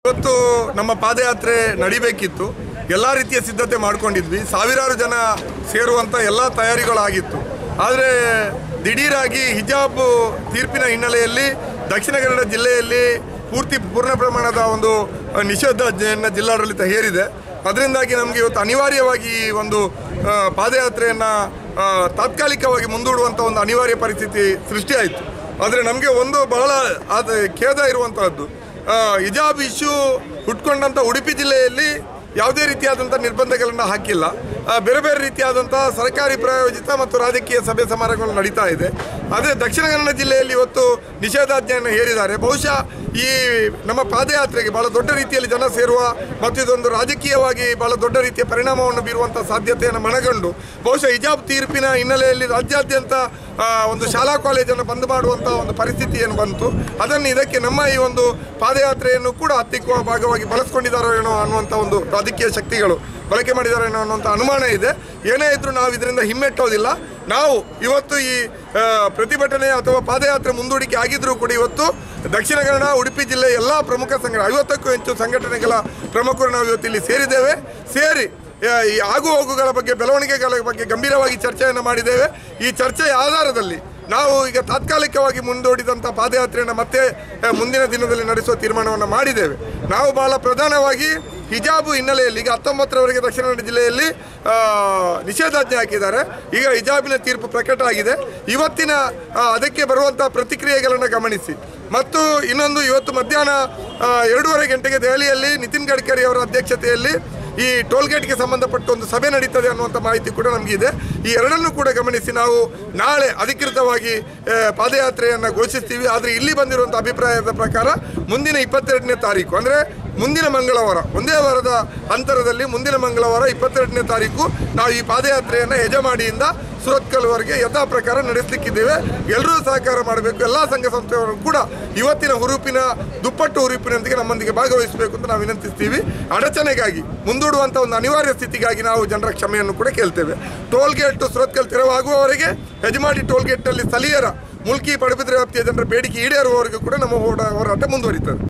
ಇವತ್ತು ನಮ್ಮ ಪಾದಯಾತ್ರೆ ನಡಿಬೇಕಿತ್ತು ಎಲ್ಲ ರೀತಿಯ ಸಿದ್ಧತೆ ಮಾಡ್ಕೊಂಡಿದ್ವಿ ಸಾವಿರಾರು ಜನ ಸೇರುವಂಥ ಎಲ್ಲ ತಯಾರಿಗಳಾಗಿತ್ತು ಆದರೆ ದಿಢೀರಾಗಿ ಹಿಜಾಬ್ ತೀರ್ಪಿನ ಹಿನ್ನೆಲೆಯಲ್ಲಿ ದಕ್ಷಿಣ ಕನ್ನಡ ಜಿಲ್ಲೆಯಲ್ಲಿ ಪೂರ್ತಿ ಪೂರ್ಣ ಪ್ರಮಾಣದ ಒಂದು ಅಹ್, ನಿಷೇಧಾಜ್ಞೆಯನ್ನು ಜಿಲ್ಲಾಡಳಿತ ಹೇರಿದೆ ಅದರಿಂದಾಗಿ ನಮಗೆ ಇವತ್ತು ಅನಿವಾರ್ಯವಾಗಿ ಈ ಒಂದು ಆ, ಪಾದಯಾತ್ರೆಯನ್ನು ಆ, ತಾತ್ಕಾಲಿಕವಾಗಿ ಮುಂದೂಡುವಂಥ ಒಂದು ಅನಿವಾರ್ಯ ಪರಿಸ್ಥಿತಿ ಸೃಷ್ಟಿಯಾಯಿತು ಆದರೆ ನಮಗೆ ಒಂದು ಬಹಳ ಅದು ಖೇದ ಇರುವಂತಹದ್ದು ಆ, ಹಿಜಾಬ್ ಇಶ್ಯೂ ಹುಟ್ಕೊಂಡಂಥ ಉಡುಪಿ ಜಿಲ್ಲೆಯಲ್ಲಿ ಯಾವುದೇ ರೀತಿಯಾದಂಥ ನಿರ್ಬಂಧಗಳನ್ನು ಹಾಕಿಲ್ಲ ಆ, ಬೇರೆ ಬೇರೆ ರೀತಿಯಾದಂಥ ಸರ್ಕಾರಿ ಪ್ರಾಯೋಜಿತ ಮತ್ತು ರಾಜಕೀಯ ಸಭೆ ಸಮಾರಂಭಗಳು ನಡೀತಾ ಇದೆ ಅದೇ ದಕ್ಷಿಣ ಕನ್ನಡ ಜಿಲ್ಲೆಯಲ್ಲಿ ಇವತ್ತು ನಿಷೇಧಾಜ್ಞೆಯನ್ನು ಹೇರಿದ್ದಾರೆ ಬಹುಶಃ ಈ ನಮ್ಮ ಪಾದಯಾತ್ರೆಗೆ ಬಹಳ ದೊಡ್ಡ ರೀತಿಯಲ್ಲಿ ಜನ ಸೇರುವ ಮತ್ತು ಇದೊಂದು ರಾಜಕೀಯವಾಗಿ ಬಹಳ ದೊಡ್ಡ ರೀತಿಯ ಪರಿಣಾಮವನ್ನು ಬೀರುವಂಥ ಸಾಧ್ಯತೆಯನ್ನು ಮನಗಂಡು ಬಹುಶಃ ಹಿಜಾಬ್ ತೀರ್ಪಿನ ಹಿನ್ನೆಲೆಯಲ್ಲಿ ರಾಜ್ಯಾದ್ಯಂತ ಆ, ಒಂದು ಶಾಲಾ ಕಾಲೇಜನ್ನು ಬಂದ್ ಮಾಡುವಂಥ ಒಂದು ಪರಿಸ್ಥಿತಿ ಏನು ಬಂತು ಅದನ್ನು ಇದಕ್ಕೆ ನಮ್ಮ ಈ ಒಂದು ಪಾದಯಾತ್ರೆಯನ್ನು ಕೂಡ ಹತ್ತಿಕ್ಕುವ ಭಾಗವಾಗಿ ಬಳಸ್ಕೊಂಡಿದ್ದಾರೋ ಏನೋ ಅನ್ನುವಂಥ ಒಂದು ರಾಜಕೀಯ ಶಕ್ತಿಗಳು ಬಳಕೆ ಮಾಡಿದ್ದಾರೆ ಏನೋ ಅನ್ನುವಂಥ ಅನುಮಾನ ಇದೆ ಏನೇ ಇದ್ರೂ ನಾವು ಇದರಿಂದ ಹಿಮ್ಮೆಟ್ಟೋದಿಲ್ಲ ನಾವು ಇವತ್ತು ಈ ಆ, ಪ್ರತಿಭಟನೆ ಅಥವಾ ಪಾದಯಾತ್ರೆ ಮುಂದೂಡಿಕೆ ಆಗಿದ್ರೂ ಕೂಡ ಇವತ್ತು ದಕ್ಷಿಣ ಕನ್ನಡ ಉಡುಪಿ ಜಿಲ್ಲೆ ಎಲ್ಲ ಪ್ರಮುಖ ಸಂಘ ಐವತ್ತಕ್ಕೂ ಹೆಚ್ಚು ಸಂಘಟನೆಗಳ ಪ್ರಮುಖರು ನಾವು ಇವತ್ತು ಇಲ್ಲಿ ಸೇರಿದ್ದೇವೆ ಸೇರಿ ಆ, ಈ ಆಗು ಹೋಗುಗಳ ಬಗ್ಗೆ ಬೆಳವಣಿಗೆಗಳ ಬಗ್ಗೆ ಗಂಭೀರವಾಗಿ ಚರ್ಚೆಯನ್ನು ಮಾಡಿದ್ದೇವೆ ಈ ಚರ್ಚೆಯ ಆಧಾರದಲ್ಲಿ ನಾವು ಈಗ ತಾತ್ಕಾಲಿಕವಾಗಿ ಮುಂದೂಡಿದಂಥ ಪಾದಯಾತ್ರೆಯನ್ನು ಮತ್ತೆ ಆ, ಮುಂದಿನ ದಿನದಲ್ಲಿ ನಡೆಸುವ ತೀರ್ಮಾನವನ್ನು ಮಾಡಿದ್ದೇವೆ ನಾವು ಬಹಳ ಪ್ರಧಾನವಾಗಿ ಹಿಜಾಬು ಹಿನ್ನೆಲೆಯಲ್ಲಿ ಈಗ ಹತ್ತೊಂಬತ್ತರವರೆಗೆ ದಕ್ಷಿಣ ಕನ್ನಡ ಜಿಲ್ಲೆಯಲ್ಲಿ ಆ, ನಿಷೇಧಾಜ್ಞೆ ಹಾಕಿದ್ದಾರೆ ಈಗ ಹಿಜಾಬಿನ ತೀರ್ಪು ಪ್ರಕಟ ಆಗಿದೆ ಇವತ್ತಿನ ಆ, ಅದಕ್ಕೆ ಬರುವಂಥ ಪ್ರತಿಕ್ರಿಯೆಗಳನ್ನು ಗಮನಿಸಿ ಮತ್ತು ಇನ್ನೊಂದು ಇವತ್ತು ಮಧ್ಯಾಹ್ನ ಆ, ಎರಡೂವರೆ ಗಂಟೆಗೆ ದೆಹಲಿಯಲ್ಲಿ ನಿತಿನ್ ಗಡ್ಕರಿ ಅವರ ಅಧ್ಯಕ್ಷತೆಯಲ್ಲಿ ಈ ಟೋಲ್ಗೇಟ್ಗೆ ಸಂಬಂಧಪಟ್ಟ ಒಂದು ಸಭೆ ನಡೀತದೆ ಅನ್ನುವಂಥ ಮಾಹಿತಿ ಕೂಡ ನಮಗಿದೆ ಈ ಎರಡನ್ನೂ ಕೂಡ ಗಮನಿಸಿ ನಾವು ನಾಳೆ ಅಧಿಕೃತವಾಗಿ ಆ, ಪಾದಯಾತ್ರೆಯನ್ನು ಘೋಷಿಸ್ತೀವಿ ಆದರೆ ಇಲ್ಲಿ ಬಂದಿರುವಂಥ ಅಭಿಪ್ರಾಯದ ಪ್ರಕಾರ ಮುಂದಿನ ಇಪ್ಪತ್ತೆರಡನೇ ತಾರೀಕು ಅಂದರೆ ಮುಂದಿನ ಮಂಗಳವಾರ ಒಂದೇ ವಾರದ ಅಂತರದಲ್ಲಿ ಮುಂದಿನ ಮಂಗಳವಾರ ಇಪ್ಪತ್ತೆರಡನೇ ತಾರೀಕು ನಾವು ಈ ಪಾದಯಾತ್ರೆಯನ್ನು ಯಜಮಾಡಿಯಿಂದ ಸುರತ್ಕಲ್ವರೆಗೆ ಯಥಾ ಪ್ರಕಾರ ನಡೆಸಲಿಕ್ಕಿದ್ದೇವೆ ಎಲ್ಲರೂ ಸಹಕಾರ ಮಾಡಬೇಕು ಎಲ್ಲ ಸಂಘ ಸಂಸ್ಥೆಯವರು ಕೂಡ ಇವತ್ತಿನ ಹುರುಪಿನ ದುಪ್ಪಟ್ಟು ಹುರುಪಿನೊಂದಿಗೆ ನಮ್ಮೊಂದಿಗೆ ಭಾಗವಹಿಸಬೇಕು ಅಂತ ನಾವು ವಿನಂತಿಸ್ತೀವಿ ಅಡಚಣೆಗಾಗಿ ಮುಂದೂಡುವಂಥ ಒಂದು ಅನಿವಾರ್ಯ ಸ್ಥಿತಿಗಾಗಿ ನಾವು ಜನರ ಕ್ಷಮೆಯನ್ನು ಕೂಡ ಕೇಳ್ತೇವೆ ಟೋಲ್ಗೇಟ್ ಸುರತ್ಕಲ್ ತೆರವಾಗುವವರೆಗೆ ಯಜಮಾಡಿ ಟೋಲ್ಗೇಟ್ನಲ್ಲಿ ಸ್ಥಳೀಯರ ಮುಲ್ಕಿ ಪಡುಬಿದ್ರೆ ವ್ಯಾಪ್ತಿಯ ಜನರ ಬೇಡಿಕೆ ಈಡೇರುವವರೆಗೂ ಕೂಡ ನಮ್ಮ ಹೋರಾಟ ಹೋರಾಟ ಮುಂದುವರಿತದೆ